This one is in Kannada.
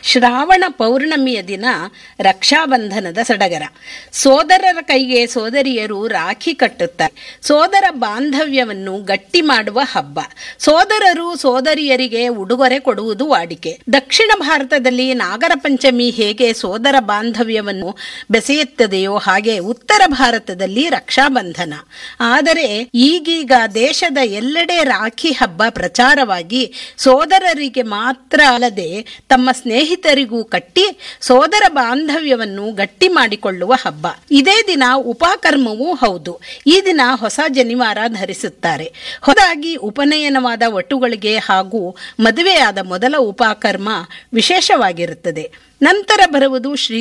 ಶ್ರಾವಣ ಪೌರ್ಣಮಿಯ ದಿನ ರಕ್ಷಾಬಂಧನದ ಸಡಗರ ಸೋದರರ ಕೈಗೆ ಸೋದರಿಯರು ರಾಖಿ ಕಟ್ಟುತ್ತಾರೆ ಸೋದರ ಬಾಂಧವ್ಯವನ್ನು ಗಟ್ಟಿ ಮಾಡುವ ಹಬ್ಬ ಸೋದರರು ಸೋದರಿಯರಿಗೆ ಉಡುಗೊರೆ ಕೊಡುವುದು ವಾಡಿಕೆ ದಕ್ಷಿಣ ಭಾರತದಲ್ಲಿ ನಾಗರ ಪಂಚಮಿ ಹೇಗೆ ಸೋದರ ಬಾಂಧವ್ಯವನ್ನು ಬೆಸೆಯುತ್ತದೆಯೋ ಹಾಗೆ ಉತ್ತರ ಭಾರತದಲ್ಲಿ ರಕ್ಷಾಬಂಧನ ಆದರೆ ಈಗೀಗ ದೇಶದ ಎಲ್ಲೆಡೆ ರಾಖಿ ಹಬ್ಬ ಪ್ರಚಾರವಾಗಿ ಸೋದರರಿಗೆ ಮಾತ್ರ ಅಲ್ಲದೆ ತಮ್ಮ ಸ್ನೇಹಿತರಿಗೂ ಕಟ್ಟಿ ಸೋದರ ಬಾಂಧವ್ಯವನ್ನು ಗಟ್ಟಿ ಮಾಡಿಕೊಳ್ಳುವ ಹಬ್ಬ ಇದೇ ದಿನ ಉಪಕರ್ಮವೂ ಹೌದು ಈ ದಿನ ಹೊಸ ಜನಿವಾರ ಧರಿಸುತ್ತಾರೆ ಹೊದಾಗಿ ಉಪನಯನವಾದ ಒಟ್ಟುಗಳಿಗೆ ಹಾಗೂ ಮದುವೆಯಾದ ಮೊದಲ ಉಪಕರ್ಮ ವಿಶೇಷವಾಗಿರುತ್ತದೆ ನಂತರ ಬರುವುದು ಶ್ರೀ